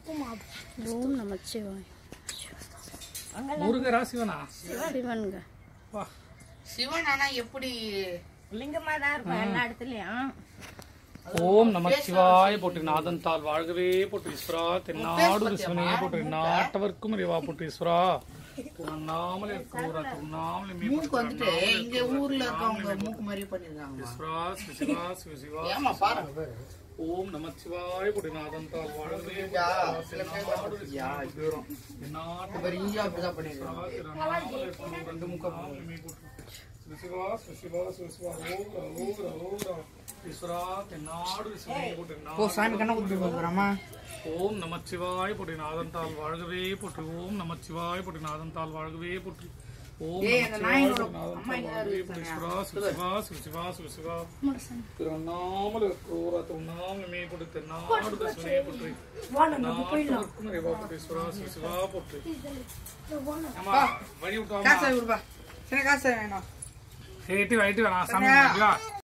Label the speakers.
Speaker 1: ஓம் நமச்சிவாய்
Speaker 2: முருகரா சிவனா
Speaker 1: சிவனுங்க
Speaker 2: வா
Speaker 3: சிவன் ஆனா எப்படி
Speaker 4: லிங்கமா தான் இருக்கும் எல்லா இடத்துலயும்
Speaker 2: ஓம் நமச்சிவாய போற்றி நாதன் தாள் வாழ்கவே போற்றி ஈஸ்வரா தென்னாடு சிவனையே போற்றி நாட்டவர்க்கும் இறைவா போற்றி ஈஸ்வரா துணாமல் இருக்கிற துணாமல்
Speaker 3: மூக்கு வந்துட்டு இங்க ஊர்ல இருக்கவங்க மூக்கு மாதிரி பண்ணிருக்காங்க
Speaker 2: ஈஸ்வரா சிவசிவா சிவசிவா
Speaker 3: ஏமா பாருங்க
Speaker 2: ஓம் நமச்சிவாய போற்றி நாதன் தாள் வாழ்கவே
Speaker 3: யா, சில பேர் யா,
Speaker 2: நாட்டு
Speaker 3: இப்ப இங்க அப்படிதான் பண்ணிருக்காங்க
Speaker 2: ரெண்டு முக்கம் சிவசிவா சிவசிவா சிவசிவா ஓகரா ஓகரா ஓகரா ஈஸ்வரா தென்னாடு சிவனையே போற்றி
Speaker 3: ஓ சாமி கண்ணை குத்தி போறாமா
Speaker 2: ஓம் நமச்சிவாய போற்றி நாதன் தாள் வாழ்கவே போற்றி ஓம் நமச்சிவாய போற்றி நாதன் தாள் வாழ்கவே போற்றி ஓம்
Speaker 3: ஏய், அந்த
Speaker 2: நமச்சிவாய
Speaker 3: நாயனோட
Speaker 2: போற்றி நாதன்
Speaker 3: அம்மா
Speaker 2: தாள்
Speaker 3: இங்க
Speaker 2: வாழ்கவே
Speaker 3: இருக்கு
Speaker 2: போற்றி சிவா சிவசிவா சிவசிவா சிவசிவா திருவண்ணாமலை கூற திருவண்ணாமலை மே போற்றி தென்னாடு தசுவனே போற்றி நாட்டுக்கும் இறைவா போற்றி சிவா சிவசிவா போற்றி ஆமா வழி விட்டாமா
Speaker 3: காசு விடுப்பா சின்ன காசு வேணும்
Speaker 2: ஏட்டி வைட்டி வேணாம் சாமி